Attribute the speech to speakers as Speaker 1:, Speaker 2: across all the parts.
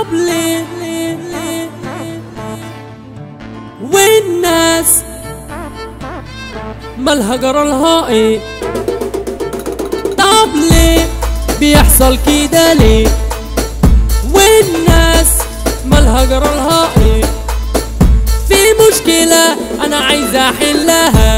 Speaker 1: طب ليه والناس مالها جرى لها ايه طب ليه بيحصل كده ليه والناس مالها جرى لها ايه في مشكلة انا عايز احلها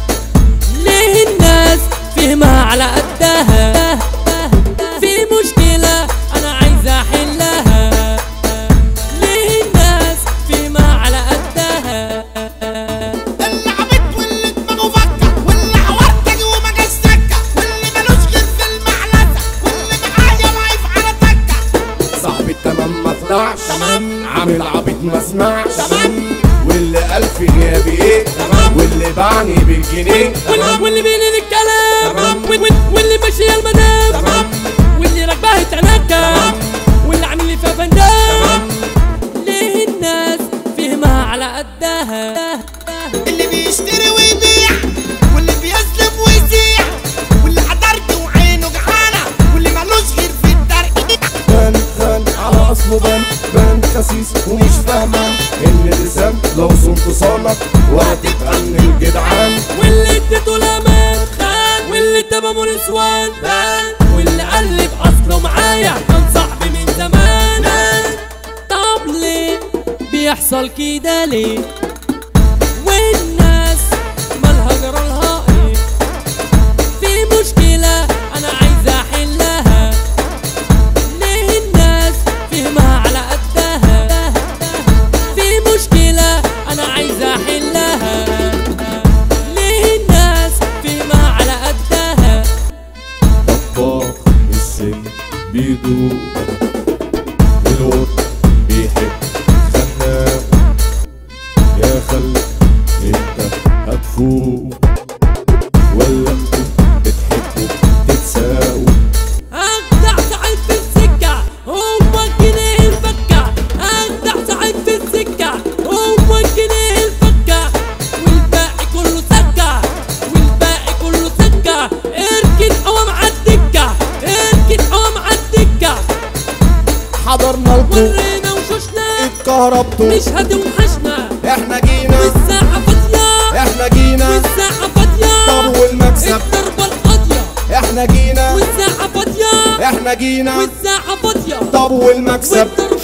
Speaker 1: ليه الناس فهمها على قدها في مشكلة انا عايز احلها ليه الناس فهمها على قدها
Speaker 2: اللي عبيط واللي دماغه فكة واللي عورتك وما جاش سكة واللي ملوش غير في المعلسة واللي معايا واقف على تكة
Speaker 3: صاحبي التمام ما طلعش
Speaker 2: تمام.
Speaker 3: عامل عبيط ما سمعش
Speaker 2: تمام.
Speaker 3: واللي قال في غيابي ايه
Speaker 2: تمام.
Speaker 3: واللي باعني بالجنيه
Speaker 1: واللي, واللي بيلين الكلام
Speaker 3: تمام.
Speaker 1: وال- وال- واللي ماشي المدام
Speaker 2: تمام.
Speaker 1: واللي راكبها يتعنكى واللي عامل لي فيها فندام ليه الناس فهمها على قدها
Speaker 2: اللي بيشتري ويبيع واللي بيسلب ويسيع واللي حضرت وعينه جعانة واللي ملوش غير في الدرق
Speaker 3: بان بان على اصله بان بان خسيس ومش فاهمان ان اللسان لو صمت صانك وهتبقى من الجدعان
Speaker 1: واللي اديته الامان خان واللي تمامه نسوان بان واللي قلب اصله معايا كان صاحبي من زمان طب ليه بيحصل كده ليه والناس مالها جرالها ايه في مشكلة انا عايز احلها ليه الناس فهمها على قدها في مشكلة انا عايز احلها ليه الناس فهمها على قدها
Speaker 3: طباخ السن بيدوق والقط بيحب خناق يا خل انت هتفوق ولا انتوا بتحبوا تتساووا
Speaker 1: اخدع سعيد في السكة هو الجنيه الفكة اخدع سعيد في السكة هو الجنيه الفكة والباقي كله سكة والباقي كله سكة اركن قوام عالدكة اركن قوام عالدكة
Speaker 3: حضرنا لكم
Speaker 1: ورينا وشوشنا
Speaker 3: اتكهربتوا
Speaker 1: مش هتوحشنا
Speaker 3: احنا جينا
Speaker 1: والساعة فاضية
Speaker 3: احنا جينا
Speaker 1: والساعة فاضية
Speaker 3: طب والمكسب
Speaker 1: الضربة القاضية
Speaker 3: احنا جينا
Speaker 1: والساعة فاضية
Speaker 3: احنا جينا
Speaker 1: والساعة فاضية
Speaker 3: طب والمكسب
Speaker 1: والضربة